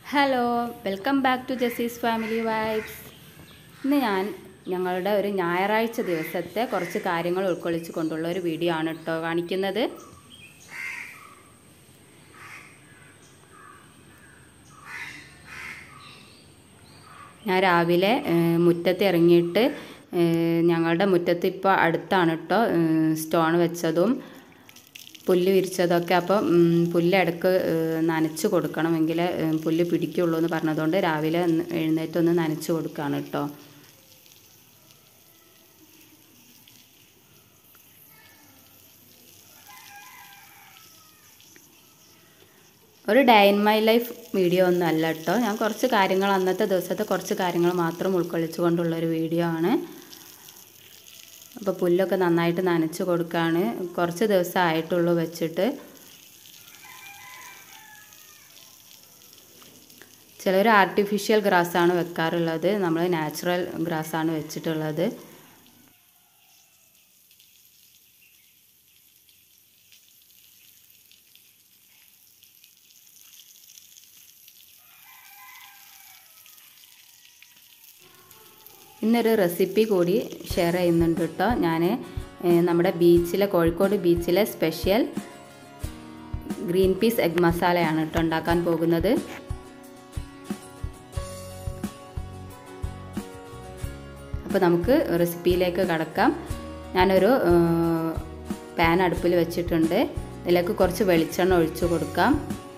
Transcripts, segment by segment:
hello welcome back to Jasees family vibes ഇന്ന് ഞാൻ ഞങ്ങളുടെ ഒരു ഞായറാഴ്ച ദിവസത്തെ കുറച്ച് കാര്യങ്ങൾ ഉൾക്കൊള്ളിച്ചു കൊണ്ടുള്ള ഒരു വീഡിയോ ആണ് കേട്ടോ കാണിക്കുന്നത് ഞാൻ രാവിലെ ഏഹ്, മുറ്റത്ത് ഇറങ്ങിയിട്ട് ഏഹ്, ഞങ്ങളുടെ മുറ്റത്ത് ഇപ്പോൾ അടുത്താണ് കേട്ടോ ഏഹ്, സ്റ്റോൺ വെച്ചതും പുല്ല് വിരിച്ചതൊക്കെ അപ്പം ഉം, പുല്ല് ഇടക്ക് ഏഹ്, നനച്ച് കൊടുക്കണമെങ്കിൽ ഏഹ്, പുല്ല് പിടിക്കുള്ളൂ എന്ന് പറഞ്ഞതുകൊണ്ട് രാവിലെ ഒന്ന് എഴുന്നേറ്റ് ഒന്ന് നനച്ച് കൊടുക്കുകയാണ് കേട്ടോ ഒരു day in my life video ഒന്നും അല്ല കേട്ടോ ഞാൻ കുറച്ച് കാര്യങ്ങൾ അന്നത്തെ ദിവസത്തെ കുറച്ച് കാര്യങ്ങൾ മാത്രം ഉൾക്കൊള്ളിച്ചുകൊണ്ടുള്ള ഒരു വീഡിയോ ആണ് അപ്പോൾ പുല്ലൊക്കെ നന്നായിട്ട് നനച്ച് കൊടുക്കുകയാണ് കുറച്ച് ദിവസം ആയിട്ടുള്ളൂ വെച്ചിട്ട് ചിലർ ആർട്ടിഫിഷ്യൽ ഗ്രാസാണ് വെക്കാറുള്ളത് നമ്മൾ നാച്ചുറൽ ഗ്രാസാണ് വെച്ചിട്ടുള്ളത് ഇന്നൊരു റെസിപ്പി കൂടി ഷെയർ ചെയ്യുന്നുണ്ട് കേട്ടോ ഞാൻ നമ്മുടെ ബീച്ചിലെ കോഴിക്കോട് ബീച്ചിലെ സ്പെഷ്യൽ ഗ്രീൻ പീസ് എഗ് മസാലയാണ് കേട്ടോ ഉണ്ടാക്കാൻ പോകുന്നത് അപ്പോൾ നമുക്ക് റെസിപ്പിയിലേക്ക് കടക്കാം ഞാനൊരു പാൻ അടുപ്പിൽ വെച്ചിട്ടുണ്ട് ഇതിലേക്ക് കുറച്ച് വെളിച്ചെണ്ണ ഒഴിച്ചു കൊടുക്കാം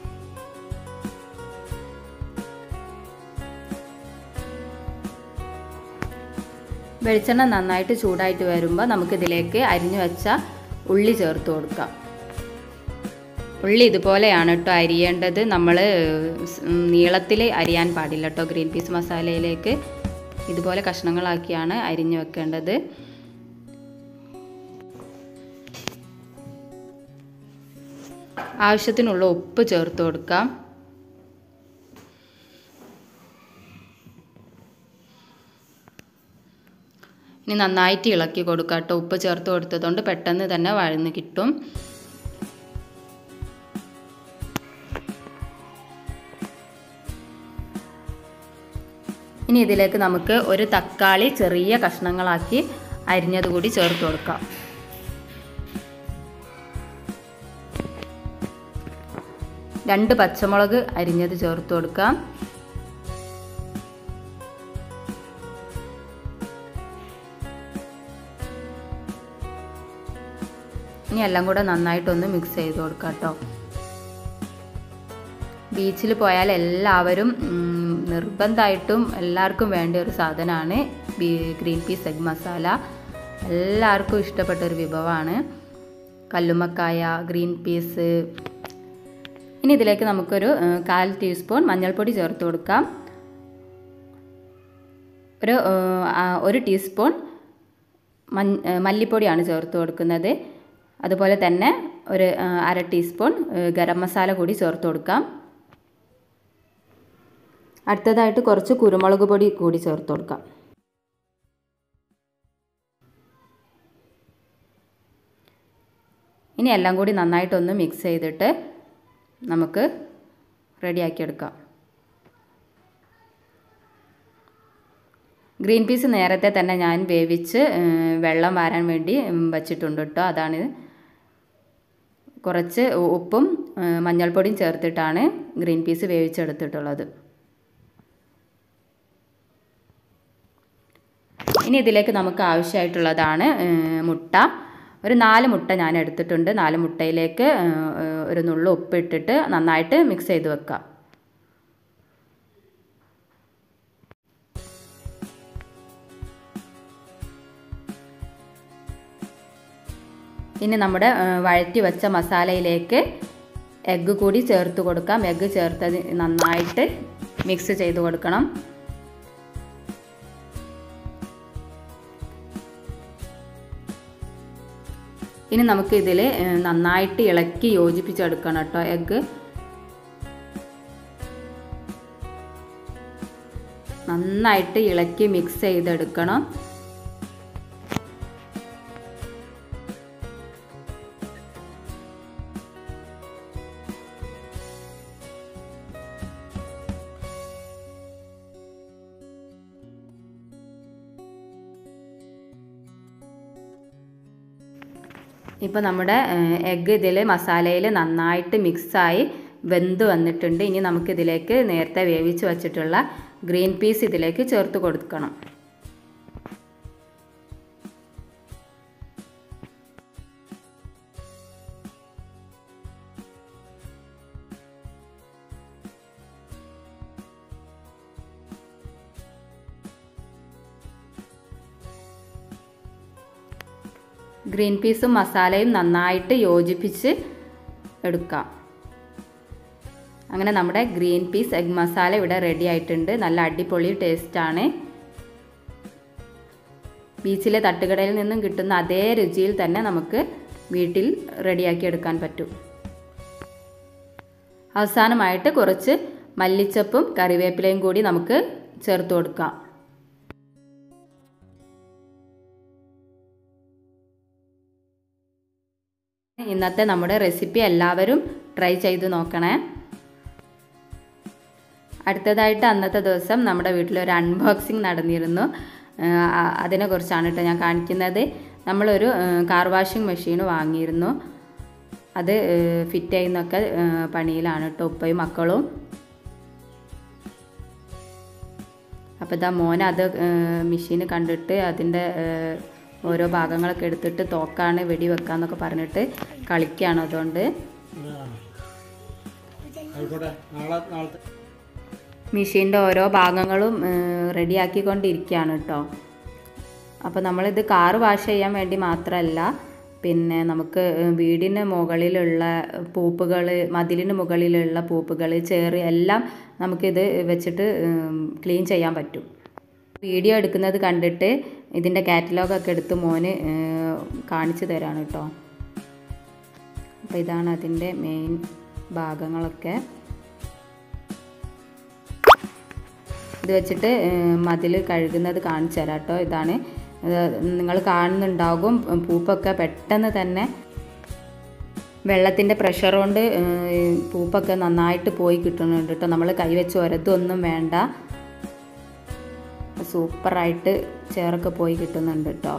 വെളിച്ചെണ്ണ നന്നായിട്ട് ചൂടായിട്ട് വരുമ്പോൾ നമുക്കിതിലേക്ക് അരിഞ്ഞു വെച്ച ഉള്ളി ചേർത്ത് കൊടുക്കാം ഉള്ളി ഇതുപോലെയാണ് കേട്ടോ അരിയേണ്ടത് നമ്മൾ നീളത്തിൽ അരിയാൻ പാടില്ല കേട്ടോ ഗ്രീൻ പീസ് മസാലയിലേക്ക് ഇതുപോലെ കഷ്ണങ്ങളാക്കിയാണ് അരിഞ്ഞു വെക്കേണ്ടത് ആവശ്യത്തിനുള്ള ഉപ്പ് ചേർത്ത് കൊടുക്കാം ഇനി നന്നായിട്ട് ഇളക്കി കൊടുക്കുക കേട്ടോ ഉപ്പ് ചേർത്ത് കൊടുത്തതുകൊണ്ട് പെട്ടെന്ന് തന്നെ വഴന്ന് കിട്ടും ഇനി ഇതിലേക്ക് നമുക്ക് ഒരു തക്കാളി ചെറിയ കഷ്ണങ്ങളാക്കി അരിഞ്ഞത് കൂടി ചേർത്ത് കൊടുക്കാം രണ്ട് പച്ചമുളക് അരിഞ്ഞത് ചേർത്ത് കൊടുക്കാം ഇനി എല്ലാം കൂടെ നന്നായിട്ടൊന്ന് മിക്സ് ചെയ്ത് കൊടുക്കാം കേട്ടോ ബീച്ചിൽ പോയാൽ എല്ലാവരും നിർബന്ധമായിട്ടും എല്ലാവർക്കും വേണ്ട ഒരു സാധനമാണ് ഗ്രീൻ പീസ് എഗ് മസാല എല്ലാവർക്കും ഇഷ്ടപ്പെട്ട ഒരു വിഭവമാണ് കല്ലുമ്മക്കായ ഗ്രീൻ പീസ് ഇനി ഇതിലേക്ക് നമുക്കൊരു കാൽ ടീസ്പൂൺ മഞ്ഞൾപ്പൊടി ചേർത്ത് കൊടുക്കാം ഒരു ഒരു ടീസ്പൂൺ മല്ലിപ്പൊടിയാണ് ചേർത്ത് കൊടുക്കുന്നത് അതുപോലെ തന്നെ ഒരു അര ടീസ്പൂൺ ഗരം മസാല കൂടി ചേർത്ത് കൊടുക്കാം അടുത്തതായിട്ട് കുറച്ച് കുരുമുളക് പൊടി കൂടി ചേർത്ത് കൊടുക്കാം ഇനി എല്ലാം കൂടി നന്നായിട്ടൊന്ന് മിക്സ് ചെയ്തിട്ട് നമുക്ക് റെഡിയാക്കിയെടുക്കാം ഗ്രീൻ പീസ് നേരത്തെ തന്നെ ഞാൻ വേവിച്ച് വെള്ളം വാരാൻ വേണ്ടി വച്ചിട്ടുണ്ട് കേട്ടോ അതാണ് കുറച്ച് ഉപ്പും മഞ്ഞൾപ്പൊടിയും ചേർത്തിട്ടാണ് ഗ്രീൻ പീസ് വേവിച്ചെടുത്തിട്ടുള്ളത് ഇനി ഇതിലേക്ക് നമുക്ക് ആവശ്യമായിട്ടുള്ളതാണ് മുട്ട ഒരു നാല് മുട്ട ഞാൻ എടുത്തിട്ടുണ്ട് നാല് മുട്ടയിലേക്ക് ഒരു നുള്ളു ഉപ്പ് ഇട്ടിട്ട് നന്നായിട്ട് മിക്സ് ചെയ്ത് വെക്കാം ഇനി നമ്മുടെ വഴറ്റി വെച്ച മസാലയിലേക്ക് എഗ്ഗ് കൂടി ചേർത്ത് കൊടുക്കാം എഗ്ഗ് ചേർത്തത് നന്നായിട്ട് മിക്സ് ചെയ്ത് കൊടുക്കണം ഇനി നമുക്ക് ഇതിൽ നന്നായിട്ട് ഇളക്കി യോജിപ്പിച്ചെടുക്കണം കേട്ടോ എഗ്ഗ് നന്നായിട്ട് ഇളക്കി മിക്സ് ചെയ്തെടുക്കണം ഇപ്പോൾ നമ്മുടെ എഗ്ഗ് ഇതിൽ മസാലയിൽ നന്നായിട്ട് മിക്സായി വെന്ത് വന്നിട്ടുണ്ട് ഇനി നമുക്കിതിലേക്ക് നേരത്തെ വേവിച്ച് വച്ചിട്ടുള്ള ഗ്രീൻ പീസ് ഇതിലേക്ക് ചേർത്ത് കൊടുക്കണം ഗ്രീൻ പീസും മസാലയും നന്നായിട്ട് യോജിപ്പിച്ച് എടുക്കാം അങ്ങനെ നമ്മുടെ ഗ്രീൻ പീസ് എഗ് മസാല ഇവിടെ റെഡി ആയിട്ടുണ്ട് നല്ല അടിപൊളി ടേസ്റ്റാണ് ബീച്ചിലെ തട്ടുകടയിൽ നിന്നും കിട്ടുന്ന അതേ രുചിയിൽ തന്നെ നമുക്ക് വീട്ടിൽ റെഡിയാക്കി എടുക്കാൻ പറ്റും അവസാനമായിട്ട് കുറച്ച് മല്ലിച്ചപ്പും കറിവേപ്പിലയും കൂടി നമുക്ക് ചേർത്ത് കൊടുക്കാം ഇന്നത്തെ നമ്മുടെ റെസിപ്പി എല്ലാവരും ട്രൈ ചെയ്ത് നോക്കണേ അടുത്തതായിട്ട് അന്നത്തെ ദിവസം നമ്മുടെ വീട്ടിലൊരു അൺബോക്സിങ് നടന്നിരുന്നു അതിനെക്കുറിച്ചാണ് കേട്ടോ ഞാൻ കാണിക്കുന്നത് നമ്മളൊരു കാർ വാഷിംഗ് മെഷീൻ വാങ്ങിയിരുന്നു അത് ഫിറ്റ് ചെയ്യുന്നൊക്കെ പണിയിലാണ് കേട്ടോ ഉപ്പയും മക്കളും അപ്പോൾ ഇതാ മോൻ അത് മെഷീൻ കണ്ടിട്ട് അതിൻ്റെ ഓരോ ഭാഗങ്ങളൊക്കെ എടുത്തിട്ട് തോക്കാണ് വെടി വെക്കാന്നൊക്കെ പറഞ്ഞിട്ട് കളിക്കുകയാണ് അതുകൊണ്ട് മെഷീൻ്റെ ഓരോ ഭാഗങ്ങളും റെഡിയാക്കിക്കൊണ്ടിരിക്കുകയാണ് കേട്ടോ അപ്പോൾ നമ്മളിത് കാറ് വാഷ് ചെയ്യാൻ വേണ്ടി മാത്രമല്ല പിന്നെ നമുക്ക് വീടിന് മുകളിലുള്ള പൂപ്പുകൾ മതിലിന് മുകളിലുള്ള പൂപ്പുകൾ ചേറ് എല്ലാം നമുക്കിത് വെച്ചിട്ട് ക്ലീൻ ചെയ്യാൻ പറ്റും വീഡിയോ എടുക്കുന്നത് കണ്ടിട്ട് ഇതിൻ്റെ കാറ്റലോഗൊക്കെ എടുത്ത് മോന് കാണിച്ചു തരാണ് കേട്ടോ അപ്പോൾ ഇതാണ് അതിൻ്റെ മെയിൻ ഭാഗങ്ങളൊക്കെ ഇത് വെച്ചിട്ട് മതിൽ കഴുകുന്നത് കാണിച്ചു തരാം കേട്ടോ ഇതാണ് നിങ്ങൾ കാണുന്നുണ്ടാകും പൂപ്പൊക്കെ പെട്ടെന്ന് തന്നെ വെള്ളത്തിൻ്റെ പ്രഷർ കൊണ്ട് പൂപ്പൊക്കെ നന്നായിട്ട് പോയി കിട്ടുന്നുണ്ട് കേട്ടോ നമ്മൾ കൈവച്ച് ഒരതൊന്നും വേണ്ട സൂപ്പറായിട്ട് ചേറൊക്കെ പോയി കിട്ടുന്നുണ്ട് കേട്ടോ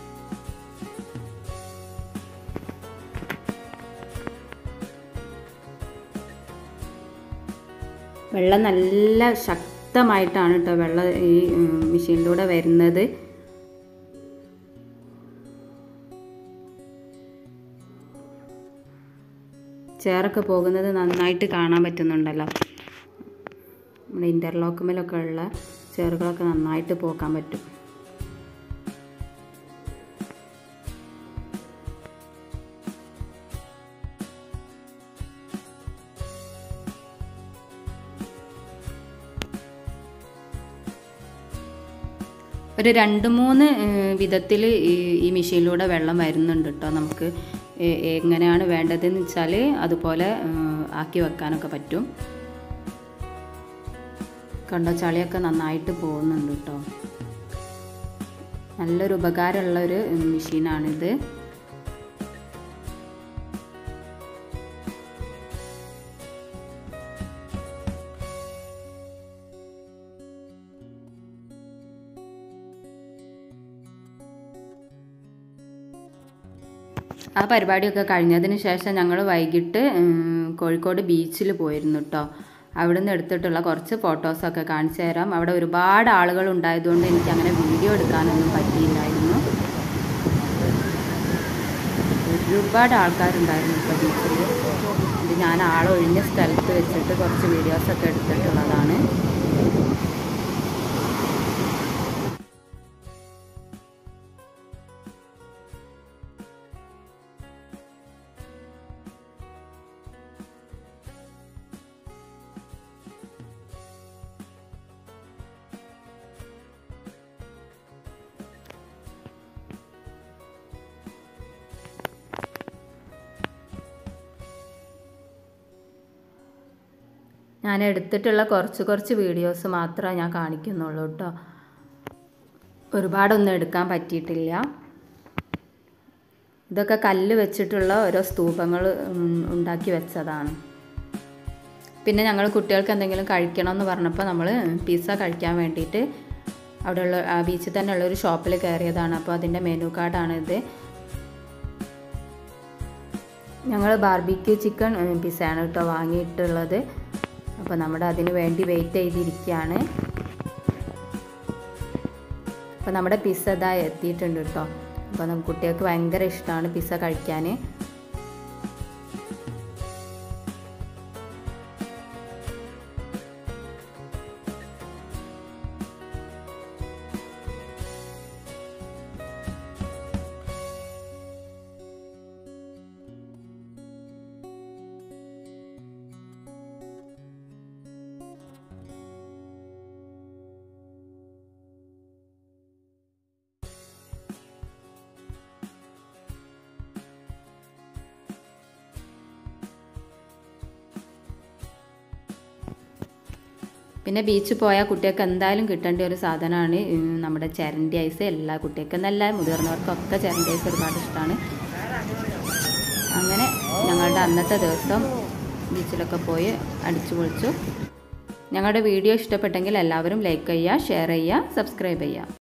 വെള്ളം നല്ല ശക്തമായിട്ടാണ് കേട്ടോ വെള്ളം ഈ മെഷീനിലൂടെ വരുന്നത് ചേറൊക്കെ പോകുന്നത് നന്നായിട്ട് കാണാൻ പറ്റുന്നുണ്ടല്ലോ നമ്മുടെ ഇൻ്റർലോക്കുമേലൊക്കെ ഉള്ള ചേറുകളൊക്കെ നന്നായിട്ട് പോക്കാൻ പറ്റും ഒരു രണ്ട് മൂന്ന് വിധത്തിൽ ഈ മെഷീനിലൂടെ വെള്ളം വരുന്നുണ്ട് കേട്ടോ നമുക്ക് എങ്ങനെയാണ് വേണ്ടതെന്ന് വെച്ചാൽ അതുപോലെ ആക്കി വെക്കാനൊക്കെ പറ്റും കണ്ടോ ചളിയൊക്കെ നന്നായിട്ട് പോകുന്നുണ്ട് കേട്ടോ നല്ലൊരു ഉപകാരമുള്ള ഒരു മെഷീനാണിത് ആ പരിപാടിയൊക്കെ കഴിഞ്ഞതിന് ശേഷം ഞങ്ങൾ വൈകിട്ട് കോഴിക്കോട് ബീച്ചിൽ പോയിരുന്നു കേട്ടോ അവിടെ നിന്ന് എടുത്തിട്ടുള്ള കുറച്ച് ഫോട്ടോസൊക്കെ കാണിച്ചു തരാം അവിടെ ഒരുപാട് ആളുകൾ ഉണ്ടായതുകൊണ്ട് എനിക്ക് അങ്ങനെ വീഡിയോ എടുക്കാനൊന്നും പറ്റിയില്ലായിരുന്നു ഒരുപാട് ആൾക്കാരുണ്ടായിരുന്നു ഇപ്പോൾ ബീച്ചിൽ ഇത് ഞാൻ ആളൊഴിഞ്ഞ സ്ഥലത്ത് വെച്ചിട്ട് കുറച്ച് വീഡിയോസൊക്കെ എടുത്തിട്ടുള്ളതാണ് ഞാൻ എടുത്തിട്ടുള്ള കുറച്ച് കുറച്ച് വീഡിയോസ് മാത്രമേ ഞാൻ കാണിക്കുന്നുള്ളൂ കേട്ടോ ഒരുപാടൊന്നും എടുക്കാൻ പറ്റിയിട്ടില്ല ഇതൊക്കെ കല്ല് വെച്ചിട്ടുള്ള ഓരോ സ്തൂപങ്ങൾ ഉണ്ടാക്കി വെച്ചതാണ് പിന്നെ ഞങ്ങൾ കുട്ടികൾക്ക് എന്തെങ്കിലും കഴിക്കണമെന്ന് പറഞ്ഞപ്പോൾ നമ്മൾ പിസ്സ കഴിക്കാൻ വേണ്ടിയിട്ട് അവിടെയുള്ള ആ ബീച്ചിൽ തന്നെ ഉള്ള ഒരു ഷോപ്പിൽ കയറിയതാണ് അപ്പോൾ അതിൻ്റെ മെനു കാർഡാണ് ഇത് ഞങ്ങൾ ബാർബിക്യൂ ചിക്കൻ പിസ്സയാണ് കേട്ടോ വാങ്ങിയിട്ടുള്ളത് അപ്പോൾ നമ്മുടെ അതിന് വേണ്ടി വെയിറ്റ് ചെയ്തിരിക്കുകയാണ് അപ്പോൾ നമ്മുടെ പിസ്സ ഇതാ എത്തിയിട്ടുണ്ട് കേട്ടോ അപ്പോൾ നമുക്ക് കുട്ടികൾക്ക് ഭയങ്കര ഇഷ്ടമാണ് പിസ്സ കഴിക്കാൻ പിന്നെ ബീച്ചിൽ പോയാൽ കുട്ടികൾക്ക് എന്തായാലും കിട്ടേണ്ട ഒരു സാധനമാണ് നമ്മുടെ ചരണ്ടി ഐസ് എല്ലാ കുട്ടികൾക്കും എന്നല്ല മുതിർന്നവർക്കൊക്കെ ചരണ്ടി ഐസ് ഒരുപാട് ഇഷ്ടമാണ് അങ്ങനെ ഞങ്ങളുടെ അന്നത്തെ ദിവസം ബീച്ചിലൊക്കെ പോയി അടിച്ചു പൊളിച്ചു ഞങ്ങളുടെ വീഡിയോ ഇഷ്ടപ്പെട്ടെങ്കിൽ എല്ലാവരും ലൈക്ക് ചെയ്യുക ഷെയർ ചെയ്യുക സബ്സ്ക്രൈബ് ചെയ്യുക